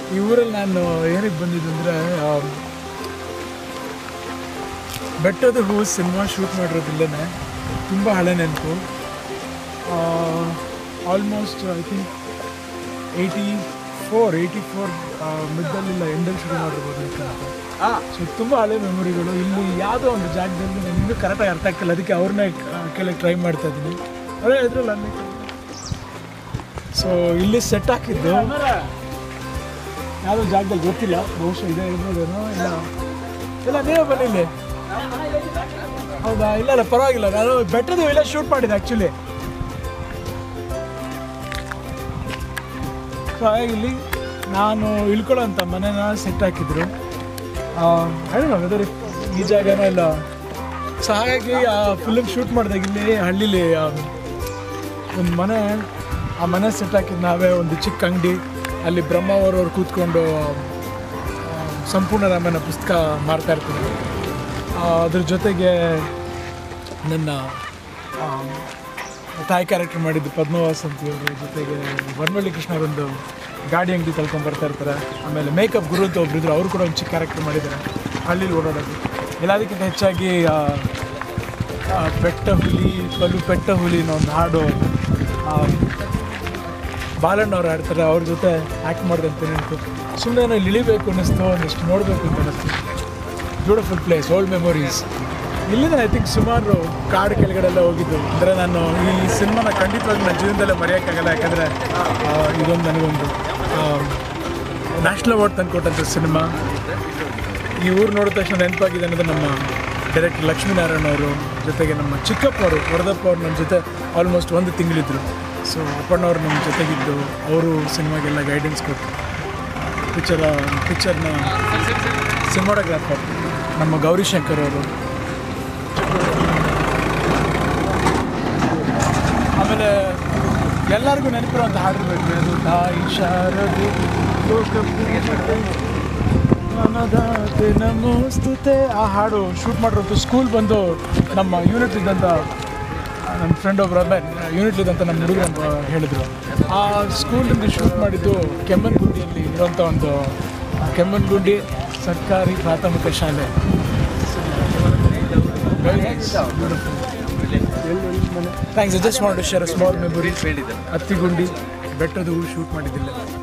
ಈ ಊರಲ್ಲಿ ನಾನು ಏನಕ್ಕೆ ಬಂದಿದ್ದು ಅಂದರೆ ಬೆಟ್ಟದ ಹೂ ಸಿನಿಮಾ ಶೂಟ್ ಮಾಡಿರೋದಿಲ್ಲೇ ತುಂಬ ಹಳೆ ನೆನಪು almost I think eighty four eighty four ಮಿಡ್ಡಲ್ಲಿಲ್ಲ ಎಂಡಲ್ಲಿ ಶುರು ಮಾಡಿರ್ಬೋದು ಅಂತ ಸೊ ತುಂಬ ಹಳೆ ಮೆಮೊರಿಗಳು ಇಲ್ಲಿ ಯಾವುದೋ ಒಂದು ಜಾಗದಲ್ಲಿ ನನಗೆ ಇನ್ನೂ ಕರೆಕ್ಟಾಗಿ ಅರ್ಥ ಆಗ್ತಿಲ್ಲ ಅದಕ್ಕೆ ಅವ್ರನ್ನೇ ಕೇಳಕ್ಕೆ ಟ್ರೈ ಮಾಡ್ತಾ ಇದ್ದೀನಿ ಅದೇ ಇದ್ರಲ್ಲ ಅಲ್ಲಿ ಸೊ ಇಲ್ಲಿ ಸೆಟ್ ಹಾಕಿದ್ದು ಯಾವುದೋ ಜಾಗದಲ್ಲಿ ಗೊತ್ತಿಲ್ಲ ಬಹುಶಃ ಇದೇ ಇರ್ಬೋದೇನೋ ಇಲ್ಲ ಇಲ್ಲ ನೀವೇ ಬನ್ನಿ ಇಲ್ಲಿ ಹೌದಾ ಇಲ್ಲ ಇಲ್ಲ ಪರವಾಗಿಲ್ಲ ನಾನು ಬೆಟ್ಟದ ಎಲ್ಲ ಶೂಟ್ ಮಾಡಿದ್ದೆ ಆ್ಯಕ್ಚುಲಿ ಸೊ ಹಾಗಾಗಿ ಇಲ್ಲಿ ನಾನು ಇಳ್ಕೊಳ್ಳೋಂಥ ಮನೆನ ಸೆಟ್ ಹಾಕಿದ್ರು ಹೇಳಿ ವೆದರ್ ಈ ಜಾಗನೋ ಇಲ್ಲ ಸೊ ಹಾಗಾಗಿ ಆ ಫಿಲ್ಮ್ ಶೂಟ್ ಮಾಡಿದಾಗ ಇಲ್ಲಿ ಹಳ್ಳಿಲಿ ಒಂದು ಮನೆ ಆ ಮನೆ ಸೆಟ್ ಹಾಕಿದ್ದು ನಾವೇ ಒಂದು ಚಿಕ್ಕ ಅಂಗಡಿ ಅಲ್ಲಿ ಬ್ರಹ್ಮಾವರವ್ರು ಕೂತ್ಕೊಂಡು ಆ, ಸಂಪೂರ್ಣ ರಾಮಾಯಣ ಪುಸ್ತಕ ಮಾರ್ತಾ ಇರ್ತಾರೆ ಆ, ಅದ್ರ ಜೊತೆಗೆ ನನ್ನ ಆ, ತಾಯಿ ಕ್ಯಾರೆಕ್ಟರ್ ಮಾಡಿದ್ದು ಪದ್ಮವಾಸ್ ಅಂತಿವ್ರ ಜೊತೆಗೆ ವನವಳ್ಳಿ ಕೃಷ್ಣರೊಂದು ಗಾಡಿ ಅಂಗಡಿ ತಳ್ಕೊಂಡು ಬರ್ತಾ ಇರ್ತಾರೆ ಆಮೇಲೆ ಮೇಕಪ್ ಗುರು ಅಂತ ಒಬ್ರು ಇದ್ರು ಅವರು ಕೂಡ ಒಂದು ಚಿಕ್ಕ ಕ್ಯಾರೆಕ್ಟರ್ ಮಾಡಿದ್ದಾರೆ ಹಳ್ಳಿಲಿ ಓಡಾಡೋದು ಎಲ್ಲದಕ್ಕಿಂತ ಹೆಚ್ಚಾಗಿ ಆ, ಆ, ಬೆಟ್ಟ ಹುಲಿ ಬಲು ಬೆಟ್ಟ ಹುಲಿ ಅನ್ನೋ ಒಂದು ಹಾಡು ಆ, ಬಾಲಣ್ಣವ್ರು ಆಡ್ತಾರೆ ಅವ್ರ ಜೊತೆ ಆ್ಯಕ್ಟ್ ಮಾಡಿದಂತ ನೆನಪು ಸುಮ್ಮನೆ ಇಲ್ಲಿ ಇಳಿಬೇಕು ಅನ್ನಿಸ್ತು ಒಂದಿಷ್ಟು ನೋಡಬೇಕು ಅಂತ ಅನ್ನಿಸ್ತು ಬ್ಯೂಟಿಫುಲ್ ಪ್ಲೇಸ್ ಓಲ್ಡ್ ಮೆಮೊರೀಸ್ ಇಲ್ಲಿಂದ ಐ ಥಿಂಕ್ ಸುಮಾರು ಕಾಡು ಕೆಳಗಡೆಲ್ಲ ಹೋಗಿದ್ದು ಅಂದರೆ ನಾನು ಈ ಸಿನಿಮಾನ ಖಂಡಿತವಾಗಿ ನನ್ನ ಜೀವನದಲ್ಲೇ ಮರೆಯೋಕ್ಕಾಗಲ್ಲ ಯಾಕಂದರೆ ಇದೊಂದು ನನಗೊಂದು ನ್ಯಾಷನಲ್ ಅವಾರ್ಡ್ ತಂದುಕೊಟ್ಟಂಥ ಸಿನಿಮಾ ಈ ಊರು ನೋಡಿದ ತಕ್ಷಣ ನೆನಪಾಗಿದೆ ಅನ್ನೋದು ನಮ್ಮ ಡೈರೆಕ್ಟರ್ ಲಕ್ಷ್ಮೀನಾರಾಯಣ ಅವರು ಜೊತೆಗೆ ನಮ್ಮ ಚಿಕ್ಕಪ್ಪ ಅವರು ವರದಪ್ಪ ಅವರು ನಮ್ಮ ಜೊತೆ ಆಲ್ಮೋಸ್ಟ್ ಒಂದು ತಿಂಗಳಿದ್ರು ಸೊ ಅಪ್ಪಣ್ಣವ್ರು ನಮ್ಮ ಜೊತೆಗಿದ್ದು ಅವರು ಸಿನಿಮಾಗೆಲ್ಲ ಗೈಡೆನ್ಸ್ ಕೊಟ್ಟು ಪಿಕ್ಚರ ಪಿಕ್ಚರ್ನ ಸಿನಿಮಾಟೋಗ್ರಾಫರ್ ನಮ್ಮ ಗೌರಿಶಂಕರ್ ಅವರು ಆಮೇಲೆ ಎಲ್ಲರಿಗೂ ನೆನಪಿರುವಂಥ ಹಾಡಿರ್ಬೇಕು ಅದು ತಾಯಿ ಶಾರದೆ ಲೋಕಪೂಜೆ ಅನ್ನದಾತೆ ನಮೋಸ್ತುತೆ ಆ ಹಾಡು ಶೂಟ್ ಮಾಡಿರೋದು ಸ್ಕೂಲ್ ಬಂದು ನಮ್ಮ ಯೂನಿಟ್ ಇದ್ದಂಥ ನಮ್ಮ ಫ್ರೆಂಡ್ ಒಬ್ಬರು ಯೂನಿಟ್ ಇದ್ದಂಥ ನಮ್ಮ ಹುಡುಗರು ಹೇಳಿದರು ಆ ಸ್ಕೂಲಿಂದ ಶೂಟ್ ಮಾಡಿದ್ದು ಕೆಮ್ಮನ್ಗುಂಡಿಯಲ್ಲಿ ಇರುವಂಥ ಒಂದು ಆ, ಕೆಮ್ಮನ್ಗುಂಡಿ ಸರ್ಕಾರಿ ಪ್ರಾಥಮಿಕ ಶಾಲೆ thanks just want to share small memory Hattigundi ಬೆಟ್ಟದ ಹೂ ಶೂಟ್ ಮಾಡಿದ್ದಿಲ್ಲ